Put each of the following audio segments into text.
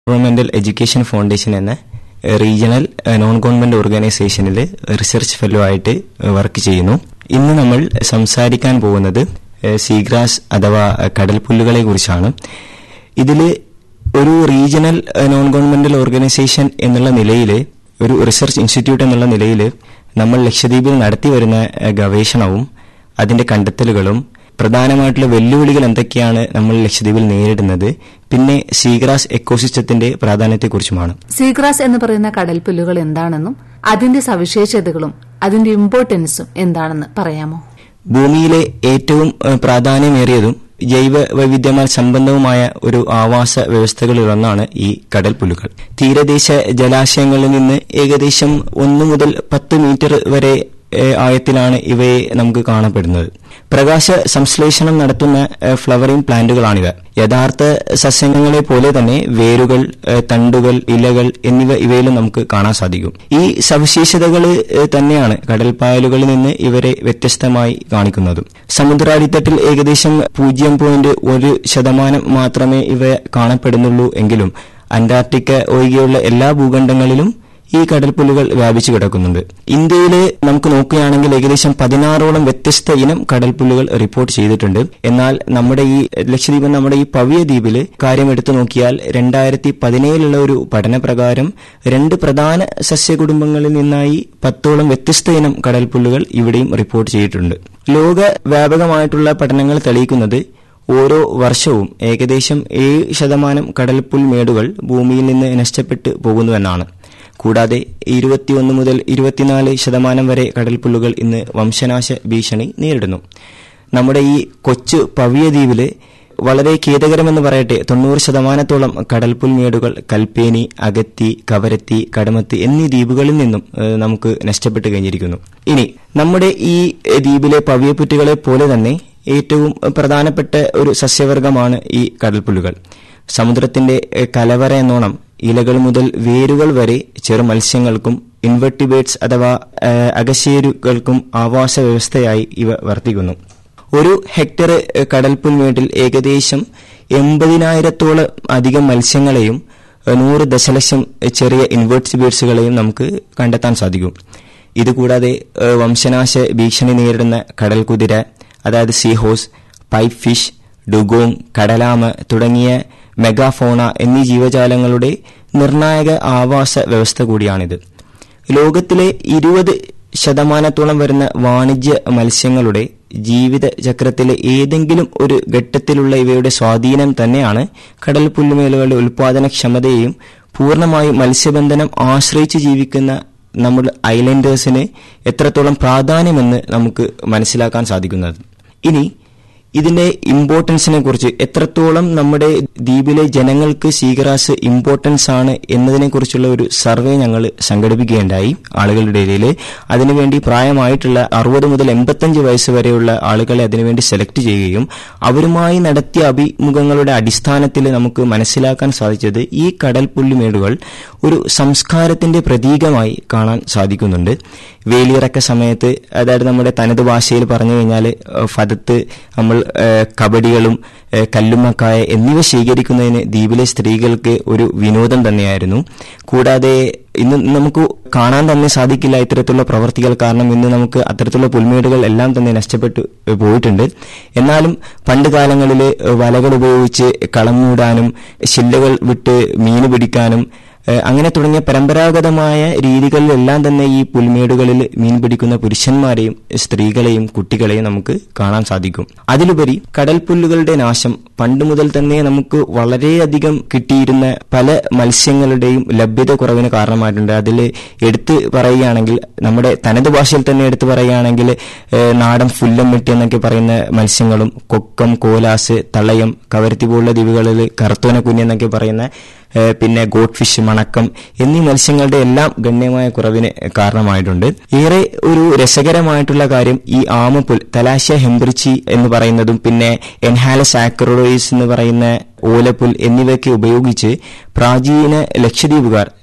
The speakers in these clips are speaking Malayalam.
ഗവൺമെന്റൽ എഡ്യൂക്കേഷൻ ഫൗണ്ടേഷൻ എന്ന റീജിയണൽ നോൺ ഗവൺമെന്റ് ഓർഗനൈസേഷനിൽ റിസർച്ച് ഫെല്ലോ ആയിട്ട് വർക്ക് ചെയ്യുന്നു ഇന്ന് നമ്മൾ സംസാരിക്കാൻ പോകുന്നത് സീഗ്രാസ് അഥവാ കടൽപ്പുല്ലുകളെ കുറിച്ചാണ് ഇതിൽ ഒരു റീജിയണൽ നോൺ ഗവൺമെന്റൽ ഓർഗനൈസേഷൻ എന്നുള്ള നിലയിൽ ഒരു റിസർച്ച് ഇൻസ്റ്റിറ്റ്യൂട്ട് എന്നുള്ള നിലയിൽ നമ്മൾ ലക്ഷദ്വീപിൽ നടത്തി വരുന്ന ഗവേഷണവും അതിന്റെ കണ്ടെത്തലുകളും പ്രധാനമായിട്ടുള്ള വെല്ലുവിളികൾ എന്തൊക്കെയാണ് നമ്മൾ ലക്ഷദ്വീപിൽ നേരിടുന്നത് പിന്നെ സീഗ്രാസ് എക്കോസിസ്റ്റത്തിന്റെ പ്രാധാന്യത്തെക്കുറിച്ചുമാണ് സീഗ്രാസ് എന്ന് പറയുന്ന കടൽപ്പുല്ലുകൾ എന്താണെന്നും അതിന്റെ സവിശേഷതകളും അതിന്റെ ഇമ്പോർട്ടൻസും എന്താണെന്ന് പറയാമോ ഭൂമിയിലെ ഏറ്റവും പ്രാധാന്യമേറിയതും ജൈവ വൈവിധ്യമാൽ സംബന്ധവുമായ ഒരു ആവാസ വ്യവസ്ഥകളിലൊന്നാണ് ഈ കടൽപ്പുല്ലുകൾ തീരദേശ ജലാശയങ്ങളിൽ നിന്ന് ഏകദേശം ഒന്ന് മുതൽ പത്ത് മീറ്റർ വരെ ആയത്തിലാണ് ഇവയെ നമുക്ക് കാണപ്പെടുന്നത് പ്രകാശ സംശ്ലേഷണം നടത്തുന്ന ഫ്ലവറിംഗ് പ്ലാന്റുകളാണിവ യഥാർത്ഥ സസ്യങ്ങളെ പോലെ തന്നെ വേരുകൾ തണ്ടുകൾ ഇലകൾ എന്നിവ ഇവയിലും നമുക്ക് കാണാൻ സാധിക്കും ഈ സവിശേഷതകൾ തന്നെയാണ് കടൽപ്പായലുകളിൽ നിന്ന് ഇവരെ വ്യത്യസ്തമായി കാണിക്കുന്നതും സമുദ്രാടിത്തട്ടിൽ ഏകദേശം പൂജ്യം പോയിന്റ് ഒരു ശതമാനം മാത്രമേ ഇവ കാണപ്പെടുന്നുള്ളൂ എങ്കിലും അന്റാർട്ടിക്ക ഒഴികെയുള്ള എല്ലാ ഭൂഖണ്ഡങ്ങളിലും ഈ കടൽപ്പുല്ലുകൾ വ്യാപിച്ചു കിടക്കുന്നുണ്ട് ഇന്ത്യയിൽ നമുക്ക് നോക്കുകയാണെങ്കിൽ ഏകദേശം പതിനാറോളം വ്യത്യസ്ത ഇനം കടൽപ്പുല്ലുകൾ റിപ്പോർട്ട് ചെയ്തിട്ടുണ്ട് എന്നാൽ നമ്മുടെ ഈ ലക്ഷദ്വീപ് നമ്മുടെ ഈ പവിയ ദ്വീപിൽ കാര്യം എടുത്തു നോക്കിയാൽ രണ്ടായിരത്തി പതിനേഴിലുള്ള ഒരു പഠനപ്രകാരം രണ്ട് പ്രധാന സസ്യകുടുംബങ്ങളിൽ നിന്നായി പത്തോളം വ്യത്യസ്ത ഇനം കടൽപ്പുല്ലുകൾ ഇവിടെയും റിപ്പോർട്ട് ചെയ്തിട്ടുണ്ട് ലോക വ്യാപകമായിട്ടുള്ള പഠനങ്ങൾ തെളിയിക്കുന്നത് ഓരോ വർഷവും ഏകദേശം ഏഴ് ശതമാനം കടൽപ്പുൽ മേടുകൾ ഭൂമിയിൽ നിന്ന് നഷ്ടപ്പെട്ടു പോകുന്നുവെന്നാണ് കൂടാതെ ഇരുപത്തിയൊന്ന് മുതൽ ഇരുപത്തിനാല് ശതമാനം വരെ കടൽപ്പുല്ലുകൾ ഇന്ന് വംശനാശ ഭീഷണി നേരിടുന്നു നമ്മുടെ ഈ കൊച്ചു പവിയ ദ്വീപില് വളരെ ഖേദകരമെന്ന് പറയട്ടെ തൊണ്ണൂറ് ശതമാനത്തോളം കടൽപ്പുൽമേടുകൾ കൽപ്പേനി അഗത്തി കവരത്തി കടമത്തി എന്നീ ദ്വീപുകളിൽ നിന്നും നമുക്ക് നഷ്ടപ്പെട്ടു കഴിഞ്ഞിരിക്കുന്നു ഇനി നമ്മുടെ ഈ ദ്വീപിലെ പവിയപ്പുറ്റുകളെ പോലെ തന്നെ ഏറ്റവും പ്രധാനപ്പെട്ട ഒരു സസ്യവർഗമാണ് ഈ കടൽപ്പുല്ലുകൾ സമുദ്രത്തിന്റെ കലവറ എന്നോണം ഇലകൾ മുതൽ വേരുകൾ വരെ ചെറു മത്സ്യങ്ങൾക്കും ഇൻവെർട്ടിബേറ്റ്സ് അഥവാ അകശേരുകൾക്കും ആവാസ വ്യവസ്ഥയായി ഇവ വർത്തിക്കുന്നു ഒരു ഹെക്ടർ കടൽപ്പുൽമേട്ടിൽ ഏകദേശം എൺപതിനായിരത്തോളം അധികം മത്സ്യങ്ങളെയും നൂറ് ദശലക്ഷം ചെറിയ ഇൻവെർട്ടിബേറ്റ്സുകളെയും നമുക്ക് കണ്ടെത്താൻ സാധിക്കും ഇതുകൂടാതെ വംശനാശ ഭീഷണി നേരിടുന്ന കടൽ കുതിര അതായത് സീഹോസ് പൈപ്പ് ഫിഷ് ഡുഗോങ് കടലാമ തുടങ്ങിയ മെഗാഫോണ എന്നീ ജീവജാലങ്ങളുടെ നിർണായക ആവാസ വ്യവസ്ഥ കൂടിയാണിത് ലോകത്തിലെ ഇരുപത് ശതമാനത്തോളം വരുന്ന വാണിജ്യ മത്സ്യങ്ങളുടെ ജീവിത ചക്രത്തിലെ ഏതെങ്കിലും ഒരു ഘട്ടത്തിലുള്ള ഇവയുടെ സ്വാധീനം തന്നെയാണ് കടൽ പുല്ലുമേലുകളുടെ ഉൽപാദനക്ഷമതയെയും പൂർണ്ണമായും മത്സ്യബന്ധനം ആശ്രയിച്ച് ജീവിക്കുന്ന നമ്മുടെ ഐലൻഡേഴ്സിന് എത്രത്തോളം പ്രാധാന്യമെന്ന് നമുക്ക് മനസ്സിലാക്കാൻ സാധിക്കുന്നത് ഇനി ഇതിന്റെ ഇമ്പോർട്ടൻസിനെ കുറിച്ച് എത്രത്തോളം നമ്മുടെ ദ്വീപിലെ ജനങ്ങൾക്ക് സീഗ്രാസ് ഇമ്പോർട്ടൻസ് ആണ് എന്നതിനെ കുറിച്ചുള്ള ഒരു സർവേ ഞങ്ങൾ സംഘടിപ്പിക്കുകയുണ്ടായി ആളുകളുടെ ഇടയിൽ അതിനുവേണ്ടി പ്രായമായിട്ടുള്ള അറുപത് മുതൽ എൺപത്തഞ്ച് വയസ്സ് വരെയുള്ള ആളുകളെ അതിനുവേണ്ടി സെലക്ട് ചെയ്യുകയും അവരുമായി നടത്തിയ അഭിമുഖങ്ങളുടെ അടിസ്ഥാനത്തിൽ നമുക്ക് മനസ്സിലാക്കാൻ സാധിച്ചത് ഈ കടൽ പുല്ലുമേടുകൾ ഒരു സംസ്കാരത്തിന്റെ പ്രതീകമായി കാണാൻ സാധിക്കുന്നുണ്ട് വേലിയിറക്ക സമയത്ത് അതായത് നമ്മുടെ തനത് ഭാഷയിൽ പറഞ്ഞു കഴിഞ്ഞാൽ ഫതത്ത് നമ്മൾ കബഡികളും കല്ലുമ്മക്കായ എന്നിവ സ്വീകരിക്കുന്നതിന് ദ്വീപിലെ സ്ത്രീകൾക്ക് ഒരു വിനോദം തന്നെയായിരുന്നു കൂടാതെ ഇന്ന് നമുക്ക് കാണാൻ തന്നെ സാധിക്കില്ല ഇത്തരത്തിലുള്ള പ്രവർത്തികൾ കാരണം ഇന്ന് നമുക്ക് അത്തരത്തിലുള്ള പുൽമേടുകൾ എല്ലാം തന്നെ നഷ്ടപ്പെട്ടു പോയിട്ടുണ്ട് എന്നാലും പണ്ട് കാലങ്ങളിൽ വലകൾ ഉപയോഗിച്ച് കളം മൂടാനും ശില്ലകൾ വിട്ട് മീൻ പിടിക്കാനും അങ്ങനെ തുടങ്ങിയ പരമ്പരാഗതമായ രീതികളിലെല്ലാം തന്നെ ഈ പുൽമേടുകളിൽ മീൻ പിടിക്കുന്ന പുരുഷന്മാരെയും സ്ത്രീകളെയും കുട്ടികളെയും നമുക്ക് കാണാൻ സാധിക്കും അതിലുപരി കടൽപ്പുല്ലുകളുടെ നാശം പണ്ട് മുതൽ തന്നെ നമുക്ക് വളരെയധികം കിട്ടിയിരുന്ന പല മത്സ്യങ്ങളുടെയും ലഭ്യത കുറവിന് കാരണമായിട്ടുണ്ട് അതിൽ എടുത്ത് പറയുകയാണെങ്കിൽ നമ്മുടെ തനത് ഭാഷയിൽ തന്നെ എടുത്തു പറയുകയാണെങ്കിൽ നാടൻ ഫുല്ലം വെട്ടി എന്നൊക്കെ പറയുന്ന മത്സ്യങ്ങളും കൊക്കം കോലാസ് തളയം കവരത്തി പോലുള്ള ദ്വീപുകളിൽ കറുത്തോന കുഞ്ഞ് എന്നൊക്കെ പറയുന്ന പിന്നെ ഗോഡ് ഫിഷ് മണക്കം എന്നീ മത്സ്യങ്ങളുടെ എല്ലാം ഗണ്യമായ കുറവിന് കാരണമായിട്ടുണ്ട് ഏറെ ഒരു രസകരമായിട്ടുള്ള കാര്യം ഈ ആമപ്പുൽ തലാശ്യ ഹെംബ്രിച്ചി എന്ന് പറയുന്നതും പിന്നെ എൻഹാലസ് ആക്രോയിസ് എന്ന് പറയുന്ന ഓലപ്പുൽ എന്നിവയൊക്കെ ഉപയോഗിച്ച് പ്രാചീന ലക്ഷദ്വീപുകാർ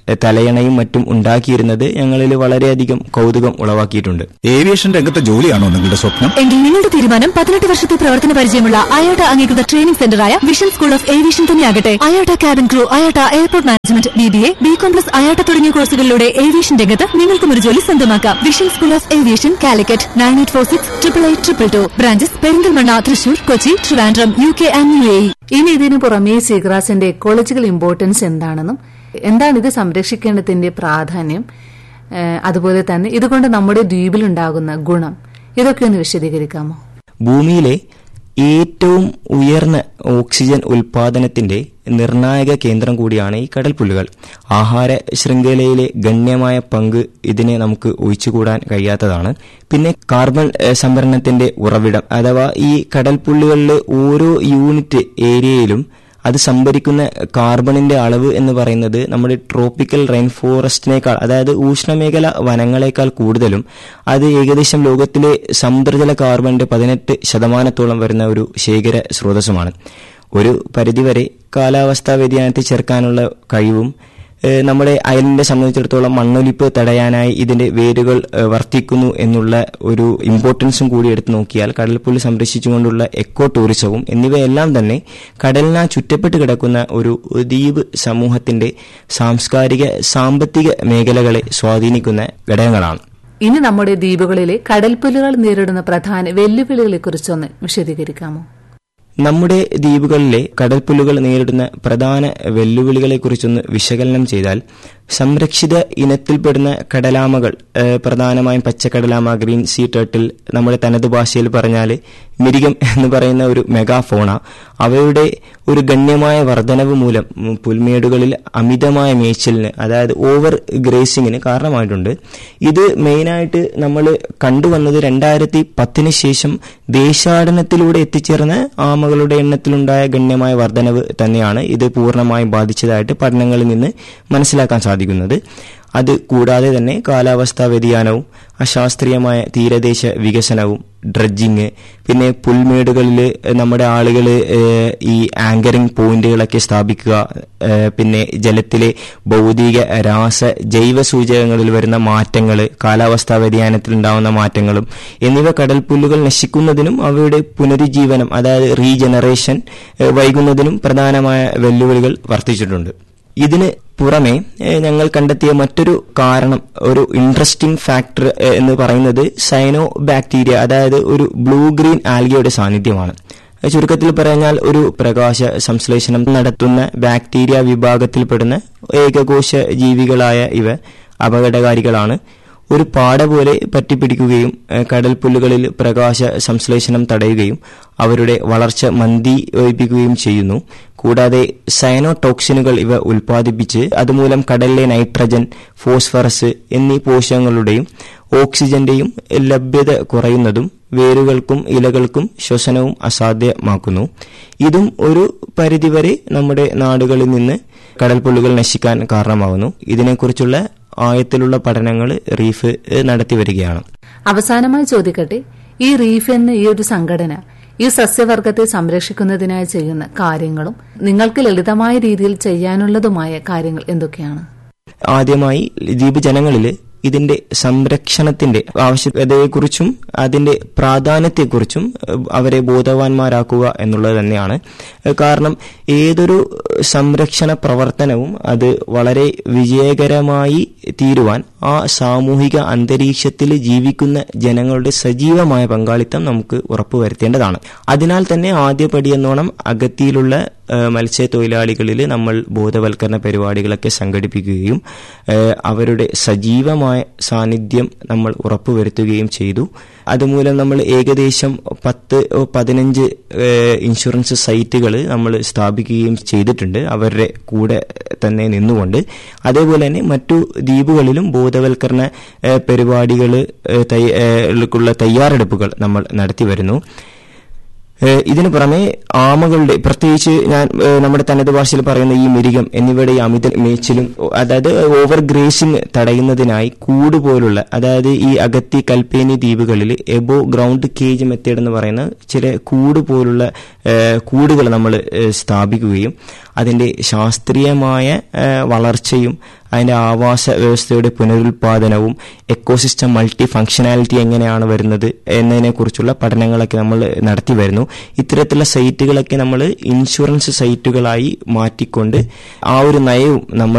തലയണയും മറ്റും ഉണ്ടാക്കിയിരുന്നത് ഞങ്ങളിൽ വളരെയധികം കൗതുകം ഉളവാക്കിയിട്ടുണ്ട് ഏവിയേഷൻ രംഗത്തെ ജോലിയാണോ നിങ്ങളുടെ സ്വപ്നം എങ്കിൽ നിങ്ങളുടെ തീരുമാനം പതിനെട്ട് വർഷത്തെ പ്രവർത്തന പരിചയമുള്ള അയോട്ട അംഗീകൃത ട്രെയിനിംഗ് സെന്ററായ വിഷൻ സ്കൂൾ ഓഫ് ഏവിയേഷൻ തന്നെയാകട്ടെ IATA cabin crew IATA airport management B B A B com plus IATA തുടങ്ങിയ കോഴ്സുകളിലൂടെ ഏവിയേഷൻ രംഗത്ത് നിങ്ങൾക്കും ഒരു ജോലി സ്വന്തമാക്കാം vision school of aviation Calicut nine eight four six triple eight triple two branches Perinthalmanna Thrissur Kochi Trivandrum U K and U A ഇനി ഇതിനു പുറമെ സീഗ്രാസിന്റെ എക്കോളജിക്കൽ ഇമ്പോർട്ടൻസ് എന്താണെന്നും എന്താണ് ഇത് സംരക്ഷിക്കേണ്ടതിന്റെ പ്രാധാന്യം ഏഹ് അതുപോലെ തന്നെ ഇതുകൊണ്ട് നമ്മുടെ ദ്വീപിലുണ്ടാകുന്ന ഗുണം ഇതൊക്കെ ഒന്ന് വിശദീകരിക്കാമോ ഭൂമിയിലെ ഏറ്റവും ഉയർന്ന ഓക്സിജൻ ഉൽപാദനത്തിന്റെ നിർണായക കേന്ദ്രം കൂടിയാണ് ഈ കടൽപ്പുല്ലുകൾ ആഹാര ശൃംഖലയിലെ ഗണ്യമായ പങ്ക് ഇതിനെ നമുക്ക് ഒഴിച്ചുകൂടാൻ കഴിയാത്തതാണ് പിന്നെ കാർബൺ ഏഹ്, സംഭരണത്തിന്റെ ഉറവിടം അഥവാ ഈ കടൽപ്പുല്ലുകളിലെ ഓരോ യൂണിറ്റ് ഏരിയയിലും അത് സംഭരിക്കുന്ന കാർബണിന്റെ അളവ് എന്ന് പറയുന്നത് നമ്മുടെ ട്രോപ്പിക്കൽ റെയിൻ ഫോറസ്റ്റിനേക്കാൾ അതായത് ഉഷ്ണമേഖല വനങ്ങളെക്കാൾ കൂടുതലും അത് ഏകദേശം ലോകത്തിലെ സമുദ്രജല കാർബണിന്റെ പതിനെട്ട് ശതമാനത്തോളം വരുന്ന ഒരു ശേഖര സ്രോതസ്സുമാണ് ഒരു പരിധിവരെ കാലാവസ്ഥാ വ്യതിയാനത്തെ ചെറുക്കാനുള്ള കഴിവും ഏഹ് നമ്മുടെ അയലിനെ സംബന്ധിച്ചിടത്തോളം മണ്ണൊലിപ്പ് തടയാനായി ഇതിന്റെ വേരുകൾ ഏഹ് വർദ്ധിക്കുന്നു എന്നുള്ള ഒരു ഇമ്പോർട്ടൻസും കൂടി എടുത്തു നോക്കിയാൽ കടൽപ്പുല്ല് സംരക്ഷിച്ചുകൊണ്ടുള്ള എക്കോ ടൂറിസവും എന്നിവയെല്ലാം തന്നെ കടലിനാ ചുറ്റപ്പെട്ട് കിടക്കുന്ന ഒരു ദ്വീപ് സമൂഹത്തിന്റെ സാംസ്കാരിക സാമ്പത്തിക മേഖലകളെ സ്വാധീനിക്കുന്ന ഘടകങ്ങളാണ് ഇനി നമ്മുടെ ദ്വീപുകളിലെ കടൽപ്പുല്ലുകൾ നേരിടുന്ന പ്രധാന വെല്ലുവിളികളെക്കുറിച്ചൊന്ന് വിശദീകരിക്കാമോ നമ്മുടെ ദ്വീപുകളിലെ കടൽപ്പുല്ലുകൾ നേരിടുന്ന പ്രധാന വെല്ലുവിളികളെക്കുറിച്ചൊന്ന് വിശകലനം ചെയ്താൽ സംരക്ഷിത ഇനത്തിൽപ്പെടുന്ന കടലാമകൾ ഏഹ്, പ്രധാനമായും പച്ചക്കടലാമ ഗ്രീൻ സീ ടേർട്ടിൽ നമ്മുടെ തനത് ഭാഷയിൽ പറഞ്ഞാൽ മിരികം എന്ന് പറയുന്ന ഒരു മെഗാഫോണ അവയുടെ ഒരു ഗണ്യമായ വർധനവ് മൂലം ഉം, പുൽമേടുകളിൽ അമിതമായ മേച്ചിലിന് അതായത് ഓവർ ഗ്രേസിങ്ങിന് കാരണമായിട്ടുണ്ട് ഇത് മെയിനായിട്ട് നമ്മൾ കണ്ടുവന്നത് രണ്ടായിരത്തി പത്തിന് ശേഷം ദേശാടനത്തിലൂടെ എത്തിച്ചേർന്ന ആമകളുടെ എണ്ണത്തിലുണ്ടായ ഗണ്യമായ വർധനവ് തന്നെയാണ് ഇത് പൂർണ്ണമായും ബാധിച്ചതായിട്ട് പഠനങ്ങളിൽ നിന്ന് മനസ്സിലാക്കാൻ സാധിക്കുന്നത് അത് കൂടാതെ തന്നെ കാലാവസ്ഥാ വ്യതിയാനവും അശാസ്ത്രീയമായ തീരദേശ വികസനവും ഡ്രഡ്ജിങ് പിന്നെ പുൽമേടുകളിൽ നമ്മുടെ ആളുകൾ ഈ ആങ്കറിംഗ് പോയിന്റുകളൊക്കെ സ്ഥാപിക്കുക ഏഹ് പിന്നെ ജലത്തിലെ ഭൗതിക രാസ ജൈവ സൂചകങ്ങളിൽ വരുന്ന മാറ്റങ്ങൾ കാലാവസ്ഥാ വ്യതിയാനത്തിൽ ഉണ്ടാവുന്ന മാറ്റങ്ങളും എന്നിവ കടൽപ്പുല്ലുകൾ നശിക്കുന്നതിനും അവയുടെ പുനരുജ്ജീവനം അതായത് റീജനറേഷൻ ഏഹ് വൈകുന്നതിനും പ്രധാനമായ വെല്ലുവിളികൾ വർദ്ധിച്ചിട്ടുണ്ട് ഇതിന് പുറമെ ഏഹ് ഞങ്ങൾ കണ്ടെത്തിയ മറ്റൊരു കാരണം ഒരു ഇൻട്രസ്റ്റിംഗ് ഫാക്ടർ ഏഹ് എന്ന് പറയുന്നത് സൈനോ ബാക്ടീരിയ അതായത് ഒരു ബ്ലൂ ഗ്രീൻ ആൽഗയുടെ സാന്നിധ്യമാണ് ചുരുക്കത്തിൽ പറഞ്ഞാൽ ഒരു പ്രകാശ സംശ്ലേഷണം നടത്തുന്ന ബാക്ടീരിയ വിഭാഗത്തിൽപ്പെടുന്ന ഏകകോശ ജീവികളായ ഇവ അപകടകാരികളാണ് ഒരു പാട പോലെ പറ്റിപ്പിടിക്കുകയും ഏഹ് കടൽപ്പുല്ലുകളിൽ പ്രകാശ സംശ്ലേഷണം തടയുകയും അവരുടെ വളർച്ച മന്ദീഭവിപ്പിക്കുകയും ചെയ്യുന്നു കൂടാതെ സയനോടോക്സിനുകൾ ഇവ ഉൽപ്പാദിപ്പിച്ച് അതുമൂലം കടലിലെ നൈട്രജൻ ഫോസ്ഫറസ് എന്നീ പോഷകങ്ങളുടെയും ഓക്സിജന്റെയും ലഭ്യത കുറയുന്നതും വേരുകൾക്കും ഇലകൾക്കും ശ്വസനവും അസാധ്യമാക്കുന്നു ഇതും ഒരു പരിധിവരെ നമ്മുടെ നാടുകളിൽ നിന്ന് കടൽപ്പുല്ലുകൾ നശിക്കാൻ കാരണമാകുന്നു ഇതിനെക്കുറിച്ചുള്ള ആയത്തിലുള്ള പഠനങ്ങൾ റീഫ് ഏഹ്, നടത്തി വരികയാണ് അവസാനമായി ചോദിക്കട്ടെ ഈ റീഫ് എന്ന ഈ ഒരു സംഘടന ഈ സസ്യവർഗത്തെ സംരക്ഷിക്കുന്നതിനായി ചെയ്യുന്ന കാര്യങ്ങളും നിങ്ങൾക്ക് ലളിതമായ രീതിയിൽ ചെയ്യാനുള്ളതുമായ കാര്യങ്ങൾ എന്തൊക്കെയാണ് ആദ്യമായി ദ്വീപ് ജനങ്ങളിൽ ഇതിന്റെ സംരക്ഷണത്തിന്റെ ആവശ്യകതയെക്കുറിച്ചും അതിന്റെ പ്രാധാന്യത്തെക്കുറിച്ചും ഏഹ്, അവരെ ബോധവാന്മാരാക്കുക എന്നുള്ളത് തന്നെയാണ് ഏഹ്, കാരണം ഏതൊരു സംരക്ഷണ പ്രവർത്തനവും അത് വളരെ വിജയകരമായി തീരുവാൻ ആ സാമൂഹിക അന്തരീക്ഷത്തിൽ ജീവിക്കുന്ന ജനങ്ങളുടെ സജീവമായ പങ്കാളിത്തം നമുക്ക് ഉറപ്പുവരുത്തേണ്ടതാണ് അതിനാൽ തന്നെ ആദ്യപടി എന്നോണം അഗത്തിയിലുള്ള ഏഹ്, മത്സ്യത്തൊഴിലാളികളിൽ നമ്മൾ ബോധവൽക്കരണ പരിപാടികളൊക്കെ സംഘടിപ്പിക്കുകയും ഏഹ്, അവരുടെ സജീവമായ സാന്നിധ്യം നമ്മൾ ഉറപ്പുവരുത്തുകയും ചെയ്തു അതുമൂലം നമ്മൾ ഏകദേശം പത്ത് ഓ പതിനഞ്ച് ഏഹ്, ഇൻഷുറൻസ് സൈറ്റുകൾ നമ്മൾ സ്ഥാപിക്കുകയും ചെയ്തിട്ടുണ്ട് അവരുടെ കൂടെ തന്നെ നിന്നുകൊണ്ട് അതേപോലെ തന്നെ മറ്റു ദ്വീപുകളിലും ബോധവൽക്കരണ പരിപാടികൾ ക്കുള്ള തയ്യാറെടുപ്പുകൾ നമ്മൾ നടത്തി വരുന്നു ഏഹ് ഇതിനു പുറമെ ആമകളുടെ പ്രത്യേകിച്ച് ഞാൻ ഏഹ് നമ്മുടെ തനത് ഭാഷയിൽ പറയുന്ന ഈ മിരികം എന്നിവയുടെ ഈ അമിത മേച്ചിലും അതായത് ഓവർ ഗ്രേസിംഗ് തടയുന്നതിനായി കൂട് പോലുള്ള അതായത് ഈ അഗത്തി കൽപ്പേനി ദ്വീപുകളിൽ എബോ ഗ്രൗണ്ട് കേജ് മെത്തേഡ് എന്ന് പറയുന്ന ചില കൂട് പോലുള്ള ഏഹ് കൂടുകൾ നമ്മൾ ഏഹ് സ്ഥാപിക്കുകയും അതിന്റെ ശാസ്ത്രീയമായ ഏഹ് വളർച്ചയും അതിന്റെ ആവാസ വ്യവസ്ഥയുടെ പുനരുൽപാദനവും എക്കോസിസ്റ്റം മൾട്ടി ഫങ്ഷനാലിറ്റി എങ്ങനെയാണ് വരുന്നത് എന്നതിനെക്കുറിച്ചുള്ള പഠനങ്ങളൊക്കെ നമ്മൾ നടത്തി വരുന്നു ഇത്തരത്തിലുള്ള സൈറ്റുകളൊക്കെ നമ്മൾ ഇൻഷുറൻസ് സൈറ്റുകളായി മാറ്റിക്കൊണ്ട് ആ ഒരു നയവും നമ്മൾ